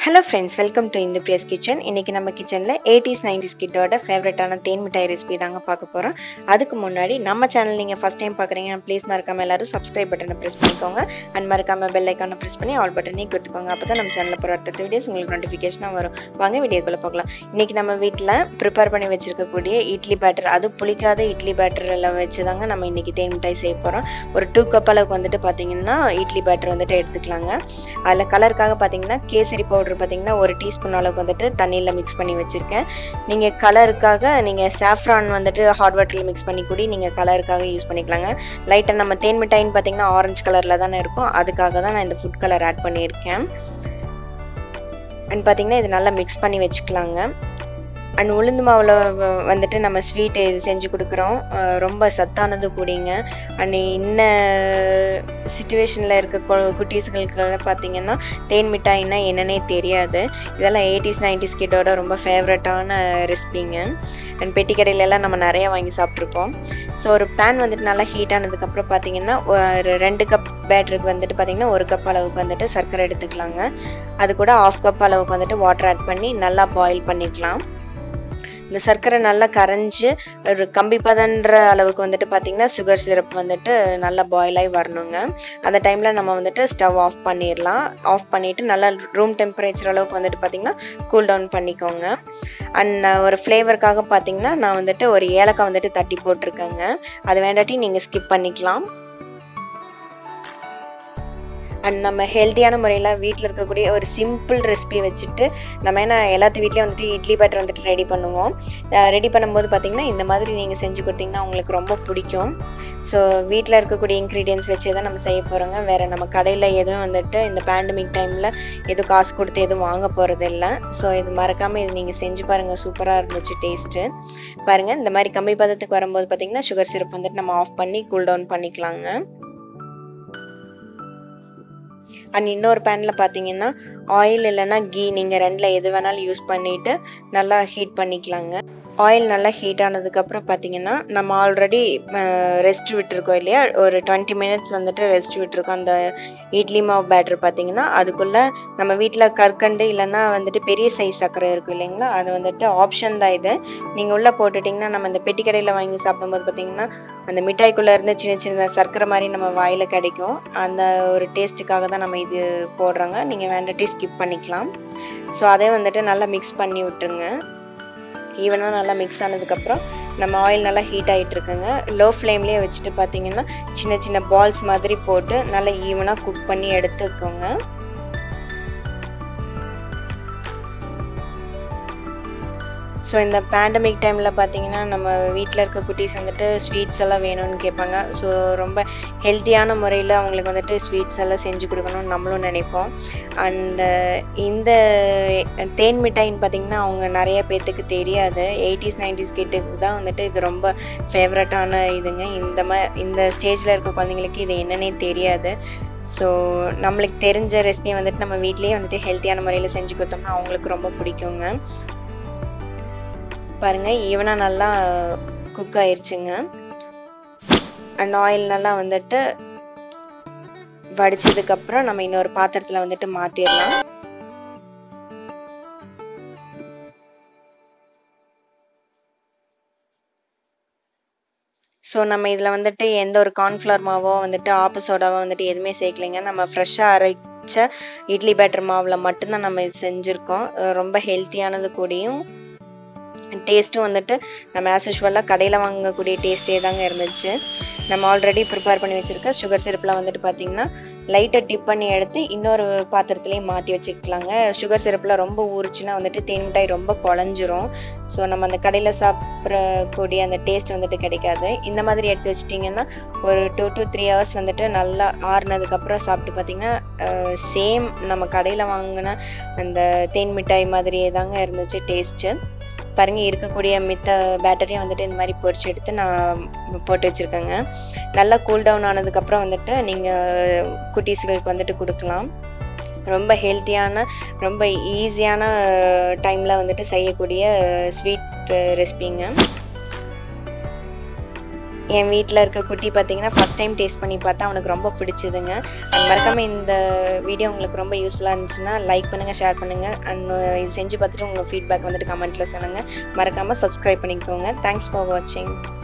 hello friends welcome to இந்த Priya's kitchen இன்னைக்கு நம்ம கிச்சனில் எயிட்டிஸ் நைன்டிஸ் கிட்டோட ஃபேவரட்டான தேன் மிட்டாய் ரெசிபி தாங்க பார்க்க போகிறோம் அதுக்கு முன்னாடி நம்ம சேனல் நீங்கள் ஃபஸ்ட் டைம் பார்க்குறீங்க ப்ளீஸ் மறக்காம எல்லாரும் சப்ஸ்கிரைப் பட்டனை ப்ரெஸ் பண்ணிக்கோங்க அண்ட் மறக்காம பெல் ஐக்கானை ப்ரெஸ் பண்ணி ஆல் பட்டனே கொடுத்துக்கோங்க அப்போ தான் நம்ம சேனலில் போகிற அடுத்த வீடியோஸ் உங்களுக்கு நோட்டிஃபிகேஷனாக வரும் வாங்க வீடியோக்குள்ளே பார்க்கலாம் இன்னைக்கு நம்ம வீட்டில் ப்ரிப்பேர் பண்ணி வச்சிருக்கக்கூடிய இட்லி பேட்டர் அது புளிக்காத இட்லி பேட்டரில் வச்சு தாங்க நம்ம இன்னைக்கு தேன் மிட்டாய் செய்ய போகிறோம் ஒரு டூ கப் அளவுக்கு வந்துட்டு பார்த்தீங்கன்னா இட்லி பேட்டர் வந்துட்டு எடுத்துக்கலாங்க அதில் கலருக்காக பார்த்தீங்கன்னா கேசரி பவுடர் பார்த்தீங்கன்னா ஒரு டீஸ்பூன் அளவுக்கு வந்துட்டு தண்ணியில் மிக்ஸ் பண்ணி வச்சுருக்கேன் நீங்கள் கலருக்காக நீங்கள் சாஃப்ரான் வந்துட்டு ஹாட் வாட்டரில் மிக்ஸ் பண்ணி கூடி நீங்கள் கலருக்காக யூஸ் பண்ணிக்கலாங்க லைட்டாக நம்ம தேன் மிட்டாயின்னு பார்த்தீங்கன்னா ஆரஞ்சு கலரில் தானே இருக்கும் அதுக்காக தான் நான் இந்த ஃபுட் கலர் ஆட் பண்ணியிருக்கேன் அண்ட் பார்த்தீங்கன்னா இது நல்லா மிக்ஸ் பண்ணி வச்சுக்கலாங்க அண்ட் உளுந்து மாவில் வந்துட்டு நம்ம ஸ்வீட் இது செஞ்சு கொடுக்குறோம் ரொம்ப சத்தானது கூடிங்க அண்ட் இன்ன சுச்சுவேஷனில் இருக்க குட்டீஸ்களுக்கெல்லாம் பார்த்தீங்கன்னா தேன் மிட்டாய்னா என்னன்னே தெரியாது இதெல்லாம் எயிட்டிஸ் நைன்டிஸ் கிட்டோட ரொம்ப ஃபேவரட்டான ரெசிபிங்க அண்ட் பெட்டி கடையிலலாம் நம்ம நிறையா வாங்கி சாப்பிட்ருப்போம் ஸோ ஒரு பேன் வந்துட்டு நல்லா ஹீட் ஆனதுக்கப்புறம் பார்த்தீங்கன்னா ஒரு ரெண்டு கப் பேட்டருக்கு வந்துட்டு பார்த்தீங்கன்னா ஒரு கப் அளவுக்கு வந்துட்டு சர்க்கரை எடுத்துக்கலாங்க அது கூட ஆஃப் கப் அளவுக்கு வந்துட்டு வாட்டர் ஆட் பண்ணி நல்லா பாயில் பண்ணிக்கலாம் இந்த சர்க்கரை நல்லா கரைஞ்சி ஒரு கம்பி பதன்ற அளவுக்கு வந்துட்டு பார்த்தீங்கன்னா சுகர் சிரப் வந்துட்டு நல்லா பாயில் ஆகி வரணுங்க அந்த டைமில் நம்ம வந்துட்டு ஸ்டவ் ஆஃப் பண்ணிடலாம் ஆஃப் பண்ணிவிட்டு நல்லா ரூம் டெம்பரேச்சர் அளவுக்கு வந்துட்டு பார்த்தீங்கன்னா கூல் டவுன் பண்ணிக்கோங்க அண்ட் ஒரு ஃப்ளேவருக்காக பார்த்தீங்கன்னா நான் வந்துட்டு ஒரு ஏலக்காய் வந்துட்டு தட்டி போட்டிருக்கேங்க அது வேண்டாட்டி நீங்கள் ஸ்கிப் பண்ணிக்கலாம் அண்ட் நம்ம ஹெல்த்தியான முறையில் வீட்டில் இருக்கக்கூடிய ஒரு சிம்பிள் ரெசிபி வச்சுட்டு நம்ம ஏன்னா எல்லாத்து வீட்லேயும் வந்துட்டு இட்லி பேட்டர் வந்துட்டு ரெடி பண்ணுவோம் ரெடி பண்ணும்போது பார்த்தீங்கன்னா இந்த மாதிரி நீங்கள் செஞ்சு கொடுத்தீங்கன்னா உங்களுக்கு ரொம்ப பிடிக்கும் ஸோ வீட்டில் இருக்கக்கூடிய இன்க்ரீடியன்ஸ் வச்சு தான் நம்ம செய்ய போகிறோங்க வேறு நம்ம கடையில் எதுவும் வந்துட்டு இந்த பேண்டமிக் டைமில் எதுவும் காசு கொடுத்து எதுவும் வாங்க போகிறது இல்லை ஸோ இது மறக்காமல் இது நீங்கள் செஞ்சு பாருங்கள் சூப்பராக இருந்துச்சு டேஸ்ட்டு பாருங்கள் இந்த மாதிரி கம்மி பதத்துக்கு வரும்போது பார்த்தீங்கன்னா சுகர் சிரப் வந்துட்டு நம்ம ஆஃப் பண்ணி கூல் டவுன் பண்ணிக்கலாங்க அண்ட் இன்னொரு பேனில் பார்த்தீங்கன்னா ஆயில் இல்லைன்னா கீ நீங்கள் ரெண்டில் எது வேணாலும் யூஸ் பண்ணிவிட்டு நல்லா ஹீட் பண்ணிக்கலாங்க ஆயில் நல்லா ஹீட் ஆனதுக்கப்புறம் பார்த்தீங்கன்னா நம்ம ஆல்ரெடி ரெஸ்ட் விட்டுருக்கோம் இல்லையா ஒரு டுவெண்ட்டி மினிட்ஸ் வந்துட்டு ரெஸ்ட் விட்டுருக்கோம் அந்த இட்லி மாவு பேட்டர் பார்த்தீங்கன்னா அதுக்குள்ளே நம்ம வீட்டில் கற்கண்டு இல்லைன்னா வந்துட்டு பெரிய சைஸ் சர்க்கரை இருக்கும் இல்லைங்களா அது வந்துட்டு ஆப்ஷன் தான் இது நீங்கள் உள்ளே போட்டுட்டிங்கன்னா நம்ம இந்த பெட்டி கடையில் வாங்கி சாப்பிடும்போது பார்த்தீங்கன்னா அந்த மிட்டாய்க்குள்ளே இருந்து சின்ன சின்ன சர்க்கரை மாதிரி நம்ம வாயில் கிடைக்கும் அந்த ஒரு டேஸ்ட்டுக்காக தான் நம்ம இது போடுறாங்க நீங்கள் வேண்டாட்டி ஸ்கிப் பண்ணிக்கலாம் ஸோ அதே வந்துட்டு நல்லா மிக்ஸ் பண்ணி விட்டுருங்க ஈவனாக நல்லா மிக்ஸ் ஆனதுக்கப்புறம் நம்ம ஆயில் நல்லா ஹீட் ஆகிட்டு இருக்குங்க லோ ஃப்ளேம்லேயே வச்சுட்டு பார்த்தீங்கன்னா சின்ன சின்ன பால்ஸ் மாதிரி போட்டு நல்லா ஈவனாக குக் பண்ணி எடுத்துக்கோங்க ஸோ இந்த பேண்டமிக் டைமில் பார்த்தீங்கன்னா நம்ம வீட்டில் இருக்க குட்டீஸ் வந்துட்டு ஸ்வீட்ஸ் எல்லாம் வேணும்னு கேட்பாங்க ஸோ ரொம்ப ஹெல்த்தியான முறையில் அவங்களுக்கு வந்துட்டு ஸ்வீட்ஸ் எல்லாம் செஞ்சு கொடுக்கணும்னு நம்மளும் நினைப்போம் அண்டு இந்த தேன் மிட்டாயின்னு பார்த்தீங்கன்னா அவங்க நிறைய பேர்த்துக்கு தெரியாது எயிட்டிஸ் நைன்டிஸ் கிட்டுக்கு தான் வந்துட்டு இது ரொம்ப ஃபேவரட்டான இதுங்க இந்த மா இந்த ஸ்டேஜில் இருக்க குழந்தைங்களுக்கு இது என்னன்னே தெரியாது ஸோ நம்மளுக்கு தெரிஞ்ச ரெசிபியை வந்துட்டு நம்ம வீட்லேயே வந்துட்டு ஹெல்த்தியான முறையில் செஞ்சு கொடுத்தோம்னா அவங்களுக்கு ரொம்ப பிடிக்குங்க பாருங்க ஈவனாக நல்லா குக் ஆயிடுச்சுங்க அண்ட் ஆயில் நல்லா வந்துட்டு வடிச்சதுக்கப்புறம் நம்ம இன்னொரு பாத்திரத்தில் வந்துட்டு மாற்றிடலாம் ஸோ நம்ம இதில் வந்துட்டு எந்த ஒரு கார்ன்ஃப்ளவர் மாவோ வந்துட்டு ஆப்பு சோடாவோ வந்துட்டு எதுவுமே சேர்க்கலைங்க நம்ம ஃப்ரெஷ்ஷாக அரைச்ச இட்லி பேட்டர் மாவில் மட்டும்தான் நம்ம இது செஞ்சுருக்கோம் ரொம்ப ஹெல்த்தியானது கூடயும் டேஸ்ட்டும் வந்துட்டு நம்ம ஆஸ் யூஸ்வலாக கடையில் வாங்கக்கூடிய டேஸ்ட்டே தாங்க இருந்துச்சு நம்ம ஆல்ரெடி ப்ரிப்பேர் பண்ணி வச்சுருக்க சுகர் சிரப்பில் வந்துட்டு பார்த்திங்கன்னா லைட்டாக டிப் பண்ணி எடுத்து இன்னொரு பாத்திரத்துலேயும் மாற்றி வச்சுக்கலாங்க சுகர் சிரப்பில் ரொம்ப ஊறிச்சுன்னா வந்துட்டு தேன் மிட்டாய் ரொம்ப குழஞ்சிரும் ஸோ நம்ம அந்த கடையில் சாப்பிட்றக்கூடிய அந்த டேஸ்ட் வந்துட்டு கிடைக்காது இந்த மாதிரி எடுத்து வச்சிட்டிங்கன்னா ஒரு டூ டு த்ரீ ஹவர்ஸ் வந்துட்டு நல்லா ஆறுனதுக்கப்புறம் சாப்பிட்டு பார்த்திங்கன்னா சேம் நம்ம கடையில் வாங்கின அந்த தேன் மிட்டாய் மாதிரியே தாங்க இருந்துச்சு டேஸ்ட்டு பாருங்கள் இருக்கக்கூடிய மித்த பேட்டரியும் வந்துட்டு இந்த மாதிரி பொறிச்சு எடுத்து நான் போட்டு வச்சுருக்கேங்க நல்லா கூல் டவுன் ஆனதுக்கப்புறம் வந்துட்டு நீங்கள் குட்டீஸுகளுக்கு வந்துட்டு கொடுக்கலாம் ரொம்ப ஹெல்த்தியான ரொம்ப ஈஸியான டைமில் வந்துட்டு செய்யக்கூடிய ஸ்வீட் ரெசிபிங்க என் வீட்டில் இருக்க குட்டி பார்த்தீங்கன்னா ஃபஸ்ட் டைம் டேஸ்ட் பண்ணி பார்த்தா அவனுக்கு ரொம்ப பிடிச்சதுங்க அண்ட் மறக்காமல் இந்த வீடியோ உங்களுக்கு ரொம்ப யூஸ்ஃபுல்லாக இருந்துச்சுன்னா லைக் பண்ணுங்கள் ஷேர் பண்ணுங்கள் அண்ட் இது செஞ்சு பார்த்துட்டு உங்கள் ஃபீட்பேக் வந்துட்டு கமெண்ட்டில் சொல்லுங்கள் மறக்காமல் சப்ஸ்கிரைப் பண்ணிக்கோங்க தேங்க்ஸ் ஃபார் வாட்சிங்